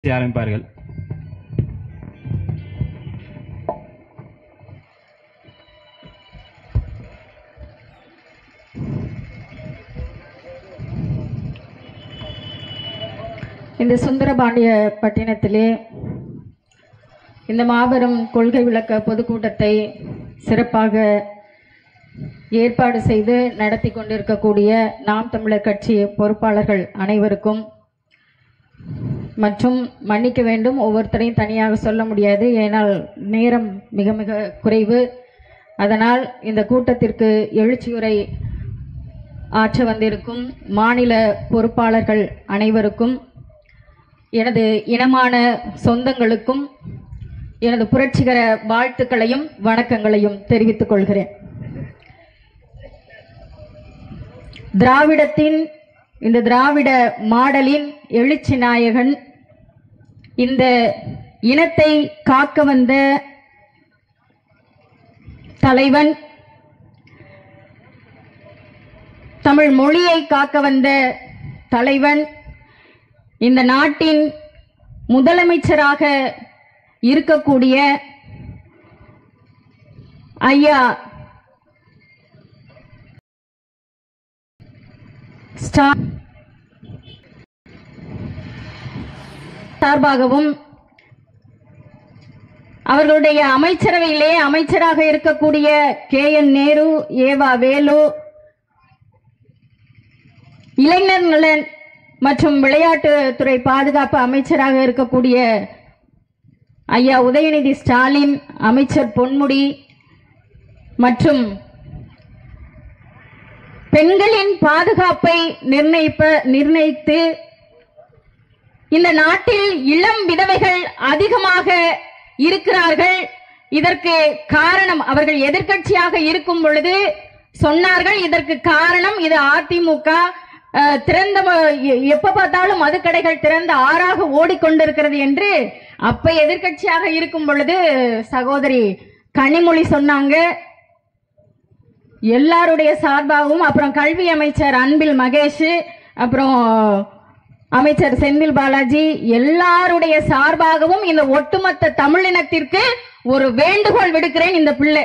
ஆரம்பிப்பார்கள் இந்த சுந்தரபாண்டிய பட்டினத்திலே இந்த மாபெரும் கொள்கை விளக்க பொதுக்கூட்டத்தை சிறப்பாக ஏற்பாடு செய்து நடத்தி கொண்டிருக்கக்கூடிய நாம் தமிழர் கட்சி பொறுப்பாளர்கள் அனைவருக்கும் மற்றும் மன்னிக்க வேண்டும் ஒவ்வொருத்தரையும் தனியாக சொல்ல முடியாது ஏனால் நேரம் மிக மிக குறைவு அதனால் இந்த கூட்டத்திற்கு எழுச்சியுரை ஆற்ற வந்திருக்கும் மாநில பொறுப்பாளர்கள் அனைவருக்கும் எனது இனமான சொந்தங்களுக்கும் எனது புரட்சிகர வாழ்த்துக்களையும் வணக்கங்களையும் தெரிவித்துக் கொள்கிறேன் திராவிடத்தின் இந்த திராவிட மாடலின் எழுச்சி நாயகன் இந்த இனத்தை காக்க வந்த தலைவன் தமிழ் மொழியை காக்க வந்த தலைவன் இந்த நாட்டின் முதலமைச்சராக இருக்கக்கூடிய ஐயா ஸ்டார் சார்பாகவும் அவர்களுடைய அமைச்சரவையிலே அமைச்சராக இருக்கக்கூடிய கே என் நேரு ஏவா வேலு இளைஞர் நலன் மற்றும் விளையாட்டுத்துறை பாதுகாப்பு அமைச்சராக இருக்கக்கூடிய ஐயா உதயநிதி ஸ்டாலின் அமைச்சர் பொன்முடி மற்றும் பெண்களின் பாதுகாப்பை நிர்ணயிப்ப நிர்ணயித்து இந்த நாட்டில் இளம் விதவைகள் அதிகமாக இருக்கிறார்கள் இதற்கு காரணம் அவர்கள் எதிர்க்கட்சியாக இருக்கும் பொழுது சொன்னார்கள் இதற்கு காரணம் இது அதிமுக அஹ், திறந்த ம- எ- எப்ப பார்த்தாலும் மதுக்கடைகள் திறந்த ஆறாக ஓடிக்கொண்டிருக்கிறது என்று அப்ப எதிர்க்கட்சியாக இருக்கும் பொழுது சகோதரி கனிமொழி சொன்னாங்க எல்லாருடைய சார்பாகவும் அப்புறம் கல்வி அமைச்சர் அன்பில் மகேஷ் அப்புறம் அமைச்சர் செந்தில் பாலாஜி எல்லாருடைய சார்பாகவும் இந்த ஒட்டுமொத்த தமிழினத்திற்கு ஒரு வேண்டுகோள் விடுக்கிறேன் இந்த பிள்ளை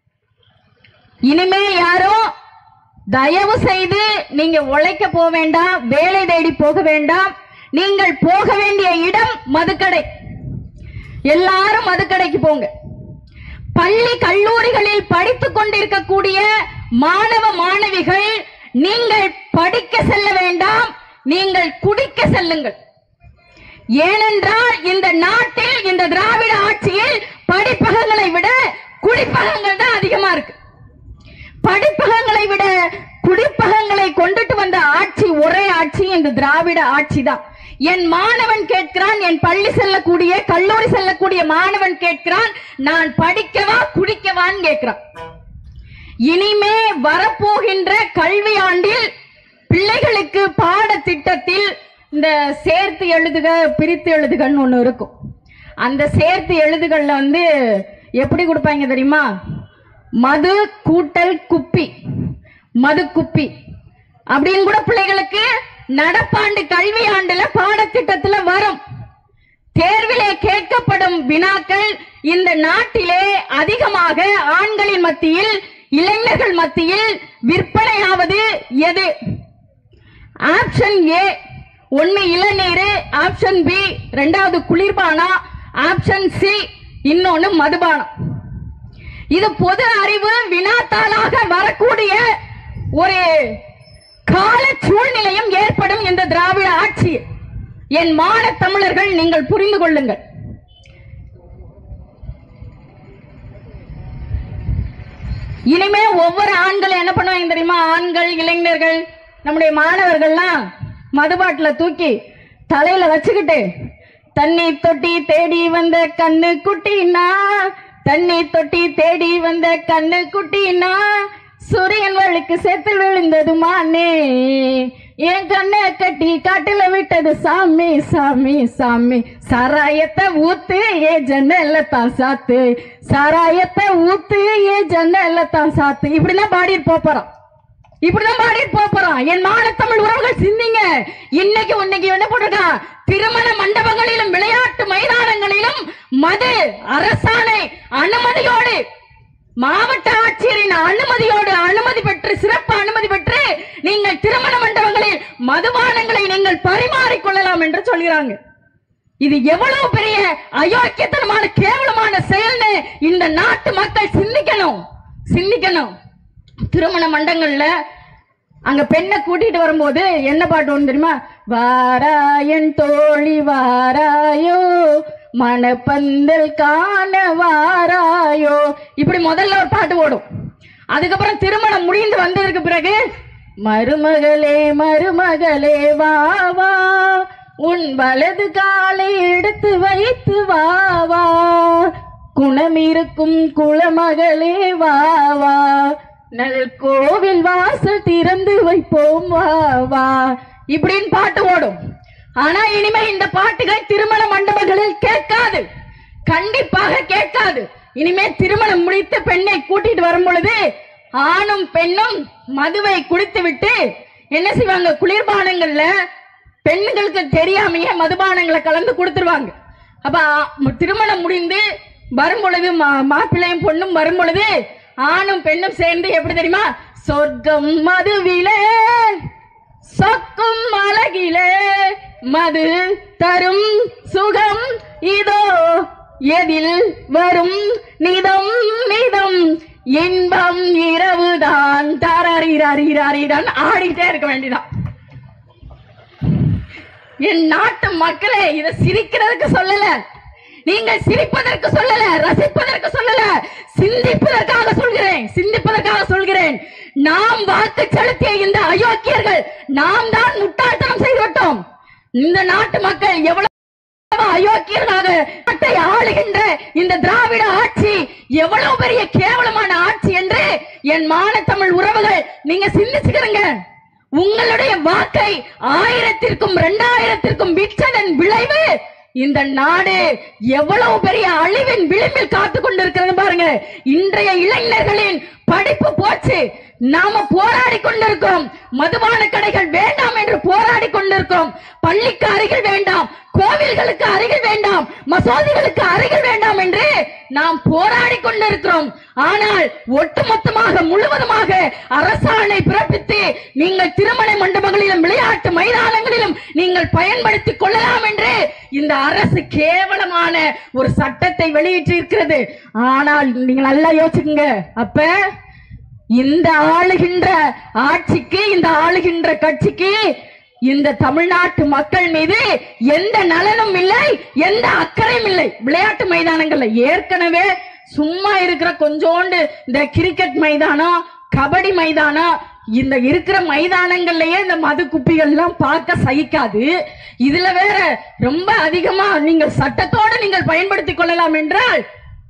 இனிமே யாரும் தயவு செய்து நீங்க உழைக்க போக வேண்டாம் வேலை தேடி போக வேண்டாம் நீங்கள் போக வேண்டிய இடம் மதுக்கடை எல்லாரும் மதுக்கடைக்கு போங்க பள்ளி கல்லூரிகளில் படித்துக் கொண்டிருக்கக்கூடிய மாணவ மாணவிகள் நீங்கள் படிக்க செல்ல வேண்டாம் நீங்கள் குடிக்க செல்லுங்கள் ஏனென்றால் இந்த நாட்டில் இந்த திராவிட ஆட்சியில் படிப்பகங்களை விட குடிப்பகங்கள் தான் அதிகமா இருக்கு படிப்பகங்களை விட குடிப்பகங்களை கொண்டுட்டு வந்த ஆட்சி ஒரே ஆட்சி இந்த திராவிட ஆட்சி தான் என் மாணவன் கேட்கிறான் என் பள்ளி செல்லக்கூடிய கல்லூரி செல்லக்கூடிய மாணவன் கேட்கிறான் நான் படிக்கவா குடிக்கவான்னு கேட்கிறான் இனிமே வரப்போகின்ற கல்வி ஆண்டில் பிள்ளைகளுக்கு பாடத்திட்டத்தில் இந்த சேர்த்து எழுதுக பிரித்து எழுதுகன்னு ஒண்ணு இருக்கும் அந்த சேர்த்து எழுதுகள்ல வந்து எப்படி கொடுப்பாங்க தெரியுமா மது கூட்டல் குப்பி மது குப்பி அப்படின்னு கூட பிள்ளைகளுக்கு நடப்பாண்டு கல்வி ஆண்டுல பாடத்திட்டத்துல வரும் தேர்விலே கேட்கப்படும் வினாக்கள் இந்த நாட்டிலே அதிகமாக ஆண்களின் மத்தியில் இளைஞர்கள் மத்தியில் விற்பனையாவது எது ஆப்ஷன் ஏ ஒன்னு இளநீர் ஆப்ஷன் பி ரெண்டாவது குளிர்பானம் ஆப்ஷன் சி இன்னொன்னு மதுபானம் இது பொது அறிவு வினாத்தாளாக வரக்கூடிய ஒரு கால சூழ்நிலையும் ஏற்படும் இந்த திராவிட ஆட்சி என் மான தமிழர்கள் நீங்கள் புரிந்து கொள்ளுங்கள் இனிமே ஒவ்வொரு ஆண்கள் என்ன பண்ணுவாங்க தெரியுமா ஆண்கள் இளைஞர்கள் நம்முடைய மாணவர்கள்லாம் மதுபாட்டில தூக்கி தலையில வச்சுக்கிட்டு தண்ணி தொட்டி தேடி வந்த கண்ணு குட்டினா தண்ணி தொட்டி தேடி வந்த கண்ணு குட்டினா சூரியன் வழுக்கு செத்து விழுந்தது மானே என் கண்ணை கட்டி காட்டுல விட்டது சாமி சாமி சாமி சாராயத்தை ஊத்து ஏ ஜன்னல்ல தான் சாத்து சாராயத்தை ஊத்து ஏ ஜன்னல்ல தான் சாத்து இப்படிலாம் பாடிட்டு போப் போறோம் இப்படிதான் பாடிட்டு போக போறோம் என் மானத்தமிழ் உறவுகள் சிந்திங்க இன்னைக்கு இன்னைக்கு என்ன போட்டிருக்கான் திருமண மண்டபங்களிலும் விளையாட்டு மைதானங்களிலும் மது அரசாணை அனுமதியோடு மாவட்ட ஆட்சியரின் அனுமதியோடு அனுமதி பெற்று சிறப்பு அனுமதி பெற்று நீங்கள் திருமண மண்டபங்களில் மதுபானங்களை நீங்கள் பரிமாறிக் கொள்ளலாம் என்று சொல்கிறாங்க இது எவ்வளவு பெரிய அயோக்கியத்தனமான கேவலமான செயல்னு இந்த நாட்டு மக்கள் சிந்திக்கணும் சிந்திக்கணும் திருமண மண்டங்கள்ல அங்க பெண்ணை கூட்டிட்டு வரும்போது என்ன பாட்டு ஒன்று தெரியுமா வாராயன் தோழி வாராயோ மணப்பந்தல் காண வாராயோ இப்படி முதல்ல ஒரு பாட்டு ஓடும் அதுக்கப்புறம் திருமணம் முடிந்து வந்ததற்கு பிறகு மருமகளே மருமகளே வா வா உன் வலது காலை எடுத்து வைத்து வா வா குணமிருக்கும் குளமகளே வா வா நல் கோவில் வாசல் திறந்து வைப்போம் வா வா இப்படின்னு பாட்டு ஓடும் ஆனா இனிமே இந்த பாட்டுகள் திருமண மண்டபங்களில் கேட்காது கண்டிப்பாக கேட்காது இனிமே திருமணம் முடித்த பெண்ணை கூட்டிட்டு வரும் பொழுது ஆணும் பெண்ணும் மதுவை குடித்து விட்டு என்ன செய்வாங்க குளிர்பானங்கள்ல பெண்களுக்கு தெரியாமையே மதுபானங்களை கலந்து கொடுத்துருவாங்க அப்ப ஆ- திருமணம் முடிந்து வரும் பொழுது மா- மாப்பிள்ளையும் பொண்ணும் வரும் பொழுது ஆணும் பெண்ணும் சேர்ந்து எப்படி தெரியுமா சொர்க்கம் மதுவிலே சொக்கும் அழகிலே மது தரும் சுகம் இதோ எதில் வரும் நிதம் நிதம் இன்பம் இரவுதான் தரறிரறிரறிதான் ஆடிட்டே இருக்க வேண்டியதான் என் நாட்டு மக்களே இத சிரிக்கிறதுக்கு சொல்லல நீங்கள் சிரிப்பதற்கு சொல்லல ரசிப்பதற்கு சொல்லல சிந்திப்பதற்காக சொல்கிறேன் சிந்திப்பதற்காக சொல்கிறேன் நாம் வாக்கு செலுத்திய இந்த அயோக்கியர்கள் நாம் தான் முட்டாள்தனம் செய்துவிட்டோம் இந்த நாட்டு மக்கள் எவ்வளவு அயோக்கியர்களாக நாட்டை ஆளுகின்ற இந்த திராவிட ஆட்சி எவ்வளவு பெரிய கேவலமான ஆட்சி என்று என் மானத்தமிழ் உறவுகள் நீங்க சிந்திச்சுக்கிறீங்க உங்களுடைய வாக்கை ஆயிரத்திற்கும் இரண்டாயிரத்திற்கும் விற்றதன் விளைவு இந்த நாடு எவ்வளவு பெரிய அழிவின் விளிம்பில் காத்து கொண்டிருக்கிறது பாருங்க இன்றைய இளைஞர்களின் படிப்பு போச்சு நாம போராடி கொண்டிருக்கிறோம் மதுபான கடைகள் வேண்டாம் என்று போராடி கொண்டிருக்கிறோம் பள்ளிக்கு அருகில் வேண்டாம் கோவில்களுக்கு அருகில் வேண்டாம் மசூதிகளுக்கு அருகில் வேண்டாம் என்று நாம் போராடி கொண்டிருக்கிறோம் ஆனால் ஒட்டுமொத்தமாக முழுவதுமாக அரசாணை பிறப்பித்து நீங்கள் திருமண மண்டபங்களிலும் விளையாட்டு மைதானங்களிலும் நீங்கள் பயன்படுத்திக் கொள்ளலாம் என்று இந்த அரசு கேவலமான ஒரு சட்டத்தை வெளியிட்டு இருக்கிறது ஆனால் நீங்க நல்லா யோசிச்சுங்க அப்ப இந்த ஆளுகின்ற ஆட்சிக்கு இந்த ஆளுகின்ற கட்சிக்கு இந்த தமிழ்நாட்டு மக்கள் மீது எந்த நலனும் இல்லை எந்த அக்கறையும் இல்லை விளையாட்டு மைதானங்கள்ல ஏற்கனவே சும்மா இருக்கிற கொஞ்சோண்டு இந்த கிரிக்கெட் மைதானம் கபடி மைதானம் இந்த இருக்கிற மைதானங்கள்லயே இந்த மது குப்பிகள்லாம் பார்க்க சகிக்காது இதுல வேற ரொம்ப அதிகமா நீங்கள் சட்டத்தோடு நீங்கள் பயன்படுத்திக் கொள்ளலாம் என்றால்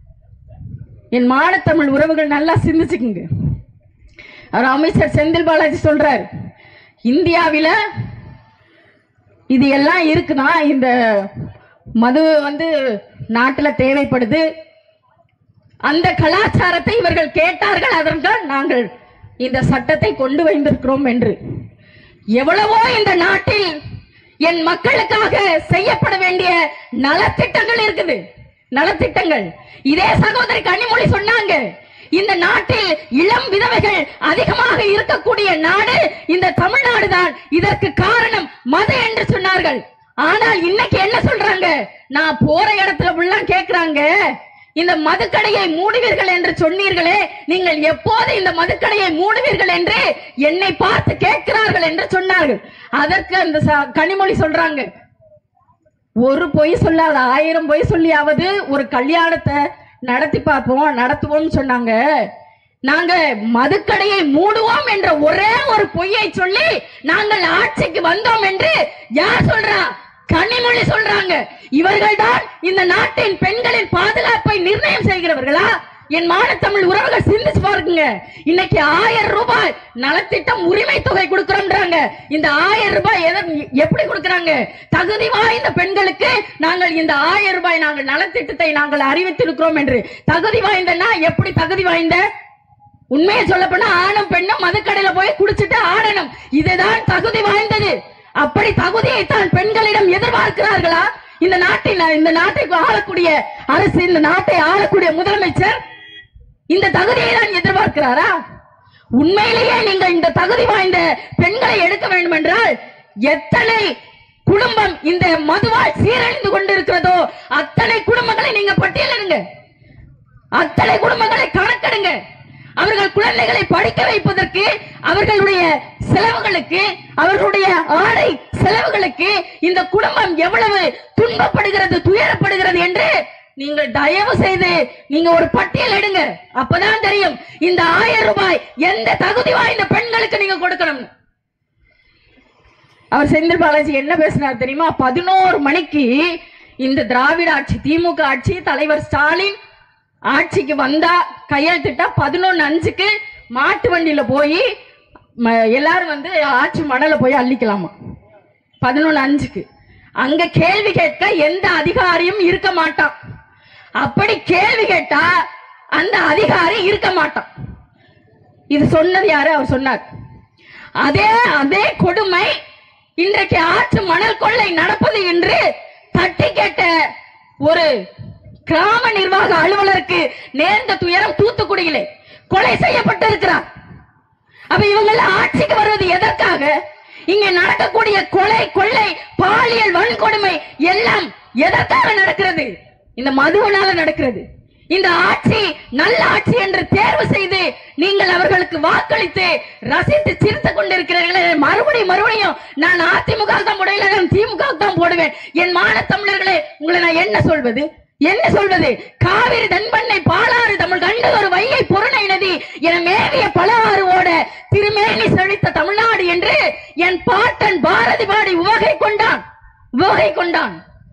என் மானத்தமிழ் உறவுகள் நல்லா சிந்திச்சுக்குங்க அவர் அமைச்சர் செந்தில் பாலாஜி சொல்றார் இந்தியாவில இது எல்லாம் இருக்குன்னா இந்த மது வந்து நாட்டுல தேவைப்படுது அந்த கலாச்சாரத்தை இவர்கள் கேட்டார்கள் அதற்காக நாங்கள் இந்த சட்டத்தை கொண்டு வந்திருக்கிறோம் என்று எவ்வளவோ இந்த நாட்டில் என் மக்களுக்காக செய்யப்பட வேண்டிய நலத்திட்டங்கள் இருக்குது நலத்திட்டங்கள் இதே சகோதரி கனிமொழி சொன்னாங்க இந்த நாட்டில் இளம் விதவைகள் அதிகமாக இருக்கக்கூடிய நாடு இந்த தமிழ்நாடு தான் இதற்கு காரணம் மது என்று சொன்னார்கள் ஆனால் இன்னைக்கு என்ன சொல்றாங்க நான் போற இடத்துல எல்லாம் கேக்குறாங்க இந்த மதுக்கடையை மூடுவீர்கள் என்று சொன்னீர்களே நீங்கள் எப்போது இந்த மதுக்கடையை மூடுவீர்கள் என்று என்னை பார்த்து கேட்கிறார்கள் என்று சொன்னார்கள் அதற்கு அந்த ச- கனிமொழி சொல்றாங்க ஒரு பொய் சொல்லாத ஆயிரம் பொய் சொல்லியாவது ஒரு கல்யாணத்தை நடத்தி பார்ப்போம் நடத்துவோம்னு சொன்னாங்க நாங்க மதுக்கடையை மூடுவோம் என்ற ஒரே ஒரு பொய்யை சொல்லி நாங்கள் ஆட்சிக்கு வந்தோம் என்று யார் சொல்றா கனிமொழி சொல்றாங்க இவர்கள்தான் இந்த நாட்டின் பெண்களின் பாதுகாப்பை நிர்ணயம் செய்கிறவர்களா என் மானத்தமிழ் உறவுகள் சிந்திச்சு பாருங்க இன்னைக்கு ஆயிரம் ரூபாய் நலத்திட்டம் உரிமை தொகை கொடுக்கிறோம்ன்றாங்க இந்த ஆயிரம் ரூபாய் எதை- எப்படி கொடுக்கறாங்க தகுதி வாய்ந்த பெண்களுக்கு நாங்கள் இந்த ஆயிரம் ரூபாய் நாங்கள் நலத்திட்டத்தை நாங்கள் அறிவித்திருக்கிறோம் என்று தகுதி வாய்ந்தனா எப்படி தகுதி வாய்ந்த உண்மையை சொல்ல போனா ஆணும் பெண்ணும் மதுக்கடையில போய் குடிச்சிட்டு ஆடணும் இதுதான் தகுதி வாய்ந்தது அப்படி தகுதியை தான் பெண்களிடம் எதிர்பார்க்கிறார்களா இந்த நாட்டில் இந்த நாட்டை ஆளக்கூடிய அரசு இந்த நாட்டை ஆளக்கூடிய முதலமைச்சர் இந்த தகுதியை தான் எதிர்பார்க்கிறாரா உண்மையிலேயே நீங்கள் இந்த தகுதி வாய்ந்த பெண்களை எடுக்க வேண்டும் என்றால் எத்தனை குடும்பம் இந்த மதுவால் சீரழிந்து கொண்டிருக்கிறதோ அத்தனை குடும்பங்களை நீங்க பட்டியலிடுங்க அத்தனை குடும்பங்களை கணக்கெடுங்க அவர்கள் குழந்தைகளை படிக்க வைப்பதற்கு அவர்களுடைய செலவுகளுக்கு அவர்களுடைய ஆடை செலவுகளுக்கு இந்த குடும்பம் எவ்வளவு துன்பப்படுகிறது துயரப்படுகிறது என்று நீங்கள் தயவு செய்து நீங்க ஒரு பட்டியல் எடுங்க அப்பதான் தெரியும் இந்த ஆயிரம் ரூபாய் எந்த தகுதி வாய்ந்த பெண்களுக்கு நீங்க கொடுக்கணும் அவர் செந்தில் பாலாஜி என்ன பேசினார் தெரியுமா பதினோரு மணிக்கு இந்த திராவிட ஆட்சி திமுக ஆட்சி தலைவர் ஸ்டாலின் ஆட்சிக்கு வந்தா கையெழுத்திட்டா பதினொன்னு அஞ்சுக்கு மாட்டு வண்டியில போய் ம- எல்லாரும் வந்து ஆட்சி மணல போய் அள்ளிக்கலாமா பதினொன்னு அஞ்சுக்கு அங்க கேள்வி கேட்க எந்த அதிகாரியும் இருக்க மாட்டான் அப்படி கேள்வி கேட்டா அந்த அதிகாரி இருக்க மாட்டான் இது சொன்னது யாரு அவர் சொன்னார் அதே அதே கொடுமை இன்றைக்கு ஆற்று மணல் கொள்ளை நடப்பது என்று தட்டி கேட்ட ஒரு கிராம நிர்வாக அலுவலருக்கு நேர்ந்த துயரம் தூத்துக்குடியிலே கொலை செய்யப்பட்டிருக்கிறார் அப்ப இவங்க எல்லாம் ஆட்சிக்கு வருவது எதற்காக இங்க நடக்கக்கூடிய கொலை கொள்ளை பாலியல் வன்கொடுமை எல்லாம் எதற்காக நடக்கிறது இந்த மதுவனால நடக்கிறது இந்த ஆட்சி நல்ல ஆட்சி என்று தேர்வு செய்து நீங்கள் அவர்களுக்கு வாக்களித்து ரசித்து சிரித்துக் கொண்டிருக்கிறீர்களே மறுபடியும் மறுபடியும் நான் அதிமுக தான் முடியல நான் திமுக தான் போடுவேன் என் மான தமிழர்களே உங்களை நான் என்ன சொல்வது என்ன சொல்வது காவிரி தன்பண்ணை பாலாறு தமிழ் கண்டு ஒரு வையை பொருணை நதி என மேவிய பலவாறு ஓட திருமேனி செழித்த தமிழ்நாடு என்று என் பாட்டன் பாரதி பாடி உவகை கொண்டான் உவகை கொண்டான்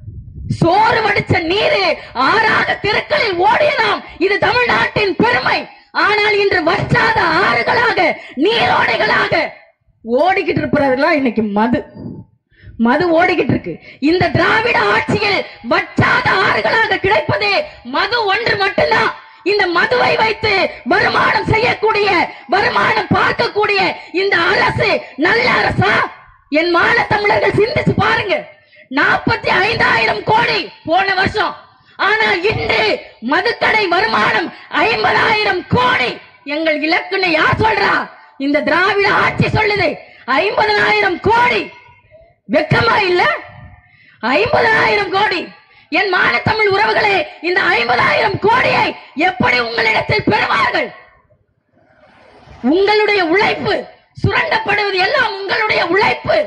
சோறு வடிச்ச நீரு ஆறாக தெருக்களில் ஓடியதாம் இது தமிழ்நாட்டின் பெருமை ஆனால் இன்று வற்றாத ஆறுகளாக நீரோடைகளாக ஓடிக்கிட்டு இருப்பதெல்லாம் இன்னைக்கு மது மது ஓடிக்கிட்டு இருக்கு இந்த திராவிட ஆட்சியில் வற்றாத ஆறுகளாக கிடைப்பது மது ஒன்று மட்டும்தான் இந்த மதுவை வைத்து வருமானம் செய்யக்கூடிய வருமானம் பார்க்கக்கூடிய இந்த அரசு நல்ல அரசா என் மான தமிழர்கள் சிந்திச்சு பாருங்க நாற்பத்தி ஐந்தாயிரம் கோடி போன வருஷம் ஆனால் இன்று மதுக்கடை வருமானம் ஐம்பதாயிரம் கோடி எங்கள் இலக்குன்னு யார் சொல்றா இந்த திராவிட ஆட்சி சொல்லுது ஐம்பதனாயிரம் கோடி வெக்கமா இல்ல ஐம்பதாயிரம் கோடி என் மானத்தமிழ் உறவுகளே இந்த ஐம்பதாயிரம் கோடியை எப்படி உங்களிடத்தில் பெறுவார்கள் உங்களுடைய உழைப்பு சுரண்டப்படுவது எல்லாம் உங்களுடைய உழைப்பு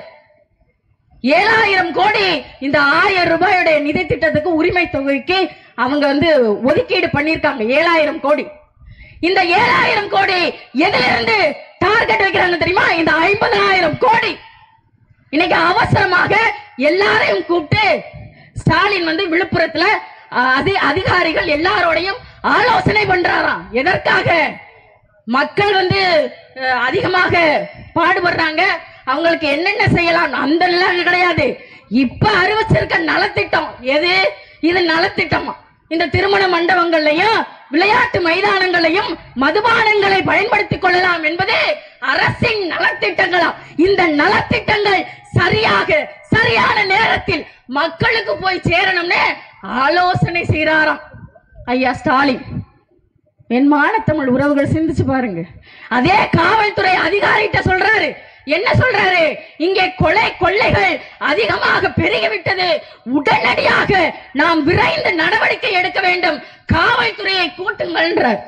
ஏழாயிரம் கோடி இந்த ஆயிரம் ரூபாயுடைய நிதி திட்டத்துக்கு உரிமை தொகைக்கு அவங்க வந்து ஒதுக்கீடு பண்ணிருக்காங்க ஏழாயிரம் கோடி இந்த ஏழாயிரம் கோடி எதுல இருந்து டார்கெட் வைக்கிறாங்க தெரியுமா இந்த ஐம்பதாயிரம் கோடி இன்னைக்கு அவசரமாக எல்லாரையும் கூப்பிட்டு ஸ்டாலின் வந்து விழுப்புரத்துல அஹ், அதி அதிகாரிகள் எல்லாரோடையும் ஆலோசனை பண்றாராம் எதற்காக மக்கள் வந்து அஹ், அதிகமாக பாடுபடுறாங்க அவங்களுக்கு என்னென்ன செய்யலாம் அந்த நிலை கிடையாது இப்ப அறிவிச்சிருக்க நலத்திட்டம் எது இது நலத்திட்டமா இந்த திருமண மண்டபங்கள்லயும் விளையாட்டு மைதானங்களையும் மதுபானங்களை பயன்படுத்திக் கொள்ளலாம் என்பது அரசின் நலத்திட்டங்களாம் இந்த நலத்திட்டங்கள் சரியாக சரியான நேரத்தில் மக்களுக்கு போய் சேரணும்னு ஆலோசனை செய்யறாராம் ஐயா ஸ்டாலின் என் மானத்தமிழ் உறவுகள் சிந்திச்சு பாருங்க அதே காவல்துறை அதிகாரிகிட்ட சொல்றாரு என்ன சொல்றாரு இங்கே கொலை கொள்ளைகள் அதிகமாக பெருகிவிட்டது உடனடியாக நாம் விரைந்து நடவடிக்கை எடுக்க வேண்டும் காவல்துறையை கூட்டுங்கள்ன்றார்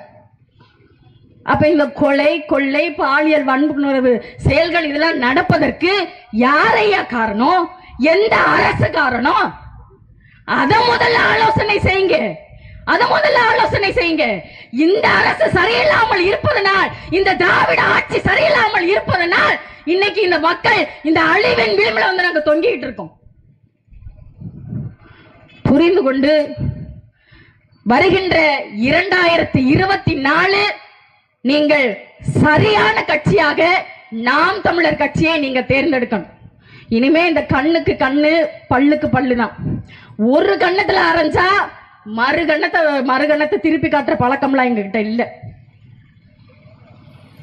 அப்ப இந்த கொலை கொள்ளை பாலியல் வன்புணர்வு செயல்கள் இதெல்லாம் நடப்பதற்கு யாரையா காரணம் எந்த அரசு காரணம் அத முதல்ல ஆலோசனை செய்யுங்க அத முதல்ல ஆலோசனை செய்யுங்க இந்த அரசு சரியில்லாமல் இருப்பதனால் இந்த திராவிட ஆட்சி சரியில்லாமல் இருப்பதனால் இன்னைக்கு இந்த மக்கள் இந்த அழிவின் விளிம்புல வந்து நாங்க தொங்கிட்டு இருக்கோம் புரிந்து கொண்டு வருகின்ற இரண்டாயிரத்தி இருபத்தி நாலு நீங்கள் சரியான கட்சியாக நாம் தமிழர் கட்சியை நீங்க தேர்ந்தெடுக்கணும் இனிமே இந்த கண்ணுக்கு கண்ணு பல்லுக்கு பல்லு தான் ஒரு கண்ணத்துல ஆரம்பிச்சா மறு கண்ணத்தை மறு கண்ணத்தை திருப்பி காட்டுற பழக்கம்லாம் எங்ககிட்ட இல்ல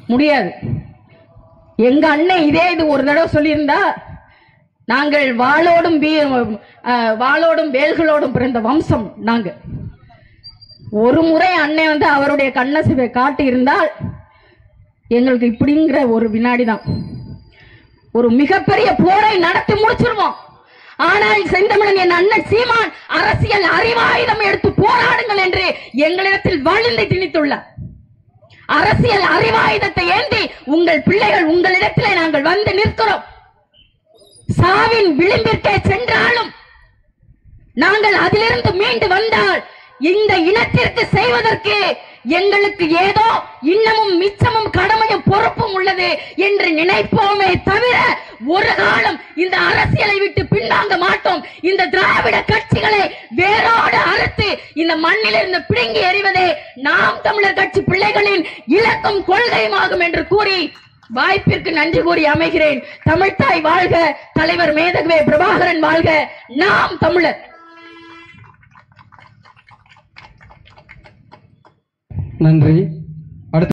முடியாது எங்க அண்ணன் இதே இது ஒரு தடவை சொல்லியிருந்தா நாங்கள் வாளோடும் வீ அஹ், வாளோடும் வேல்களோடும் பிறந்த வம்சம் நாங்க ஒரு முறை அண்ணன் வந்து அவருடைய கண்ணசிவை காட்டி இருந்தால் எங்களுக்கு இப்படிங்கிற ஒரு வினாடி தான் ஒரு மிகப்பெரிய போரை நடத்தி முடிச்சிருவோம் ஆனால் செந்தமிழன் என் அண்ணன் சீமான் அரசியல் அறிவாயுதம் எடுத்து போராடுங்கள் என்று எங்களிடத்தில் வலிந்து திணித்துள்ளார் அரசியல் அறிவாயுதத்தை ஏந்தி உங்கள் பிள்ளைகள் உங்களிடத்திலே நாங்கள் வந்து நிற்கிறோம் சாவின் விளிம்பிற்கே சென்றாலும் நாங்கள் அதிலிருந்து மீண்டு வந்தால் இந்த இனத்திற்கு செய்வதற்கு எங்களுக்கு ஏதோ இன்னமும் மிச்சமும் கடமையும் பொறுப்பும் உள்ளது என்று நினைப்போமே தவிர ஒரு காலம் இந்த அரசியலை விட்டு பின்வாங்க மாட்டோம் இந்த திராவிட கட்சிகளை வேரோடு அறுத்து இந்த மண்ணிலிருந்து பிடுங்கி எறிவதே நாம் தமிழர் கட்சி பிள்ளைகளின் இலக்கும் கொள்கையுமாகும் என்று கூறி வாய்ப்பிற்கு நன்றி கூறி அமைகிறேன் தமிழ்த்தாய் வாழ்க தலைவர் மேதகவே பிரபாகரன் வாழ்க நாம் தமிழர் நன்றி